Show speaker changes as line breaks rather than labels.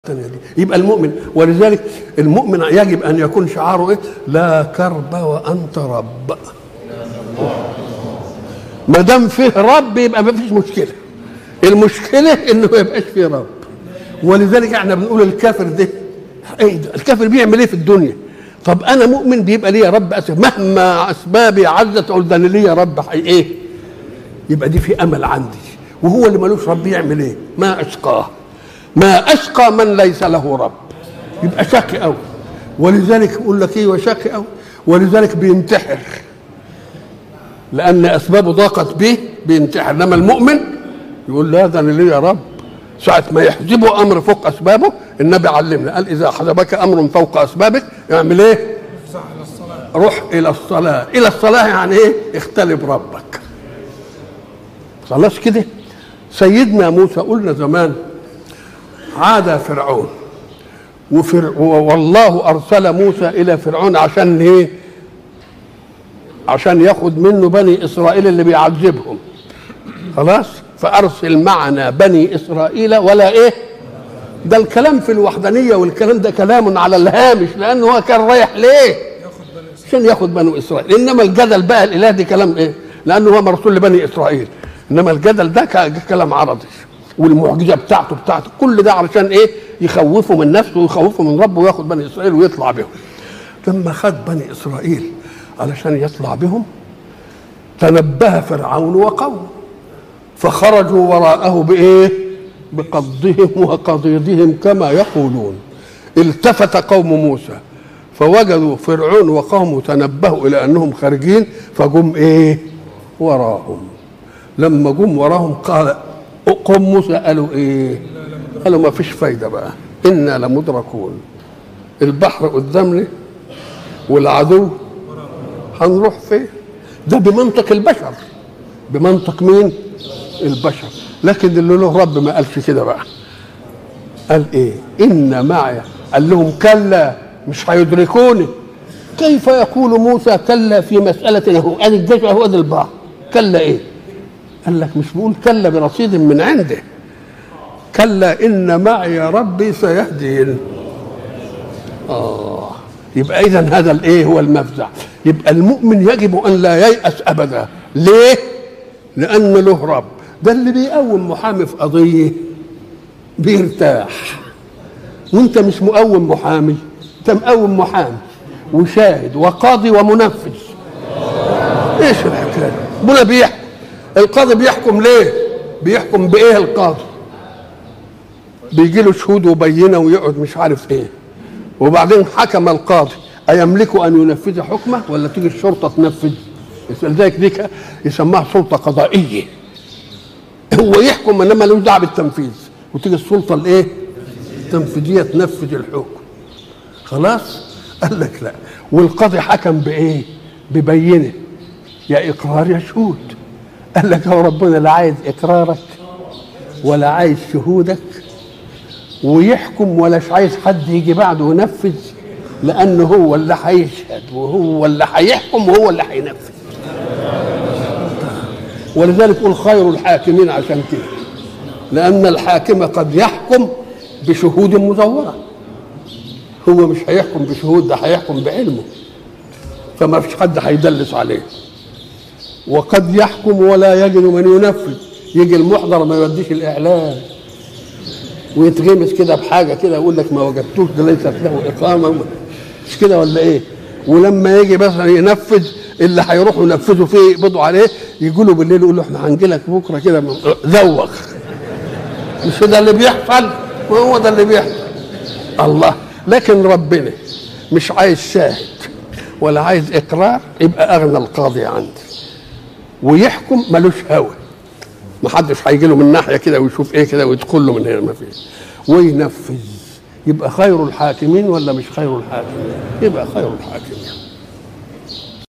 الثانية دي يبقى المؤمن ولذلك المؤمن يجب ان يكون شعاره ايه؟ لا كرب وانت رب. ما دام فيه رب يبقى ما فيش مشكله. المشكله انه ما يبقاش فيه رب. ولذلك احنا بنقول الكافر ده ايه ده؟ الكافر بيعمل ايه في الدنيا؟ طب انا مؤمن بيبقى ليا رب أسف. مهما اسبابي عزت اقول ده انا ليا رب حي ايه؟ يبقى دي في امل عندي وهو اللي ملوش رب يعمل ايه؟ ما اشقاه. ما اشقى من ليس له رب يبقى شقي قوي ولذلك يقول لك ايه وشقي قوي ولذلك بينتحر لان اسبابه ضاقت به بينتحر انما المؤمن يقول لا ده انا ليا رب ساعة ما يحجبه امر فوق اسبابه النبي علمنا قال اذا حجبك امر فوق اسبابك اعمل ايه؟ روح الى الصلاه الى الصلاه يعني ايه؟ اختلب ربك خلاص كده سيدنا موسى قلنا زمان عاد فرعون وفر والله ارسل موسى الى فرعون عشان ايه عشان ياخد منه بني اسرائيل اللي بيعذبهم خلاص فارسل معنا بني اسرائيل ولا ايه ده الكلام في الوحدانيه والكلام ده كلام على الهامش لانه هو كان رايح ليه عشان ياخد بني اسرائيل انما الجدل بقى الاله دي كلام ايه لانه هو مرسول لبني اسرائيل انما الجدل ده كلام عرضي والمعجزه بتاعته بتاعته كل ده علشان ايه يخوفه من نفسه ويخوفه من ربه وياخد بني اسرائيل ويطلع بهم لما خد بني اسرائيل علشان يطلع بهم تنبه فرعون وقومه فخرجوا وراءه بايه بقضهم وقضيضهم كما يقولون التفت قوم موسى فوجدوا فرعون وقومه تنبهوا الى انهم خارجين فجم ايه وراهم لما جم وراهم قال قوم موسى قالوا ايه قالوا ما فيش فايده بقى انا لمدركون البحر قدامنا والعدو هنروح فين ده بمنطق البشر بمنطق مين البشر لكن اللي له رب ما قالش كده بقى قال ايه ان معي قال لهم كلا مش هيدركوني كيف يقول موسى كلا في مسألة اهو ادي الجيش اهو ادي البحر كلا ايه قال لك مش بقول كلا برصيد من عنده كلا ان معي ربي سيهدين اه يبقى اذا هذا الايه هو المفزع يبقى المؤمن يجب ان لا ييأس ابدا ليه لان له رب ده اللي بيقوم محامي في قضيه بيرتاح وانت مش مقوم محامي انت مقوم محامي وشاهد وقاضي ومنفذ ايش الحكايه ربنا بيحكم القاضي بيحكم ليه بيحكم بايه القاضي بيجي له شهود وبينه ويقعد مش عارف ايه وبعدين حكم القاضي ايملك ان ينفذ حكمه ولا تيجي الشرطه تنفذ لذلك دي يسموها سلطه قضائيه هو يحكم انما ملوش دعوه بالتنفيذ وتيجي السلطه الايه التنفيذيه تنفذ الحكم خلاص قال لك لا والقاضي حكم بايه ببينه يا اقرار يا شهود قال لك هو ربنا لا عايز اقرارك ولا عايز شهودك ويحكم ولاش عايز حد يجي بعده وينفذ لانه هو اللي هيشهد وهو اللي هيحكم وهو اللي هينفذ ولذلك قل خير الحاكمين عشان كده لان الحاكم قد يحكم بشهود مزوره هو مش هيحكم بشهود ده هيحكم بعلمه فما فيش حد هيدلس عليه وقد يحكم ولا يجد من ينفذ يجي المحضر ما يوديش الاعلان ويتغمس كده بحاجه كده يقول لك ما وجدتوش ده ليست له اقامه مش كده ولا ايه ولما يجي مثلا ينفذ اللي هيروحوا ينفذوا فيه يقبضوا عليه يجوا له بالليل يقول له احنا هنجي لك بكره كده زوغ مش ده اللي بيحصل وهو ده اللي بيحصل الله لكن ربنا مش عايز شاهد ولا عايز اقرار يبقى اغنى القاضي عندي ويحكم ملوش هوى ما حدش هيجي له من ناحيه كده ويشوف ايه كده ويدخل له من هنا ما فيش وينفذ يبقى خير الحاكمين ولا مش خير الحاكمين يبقى خير الحاكمين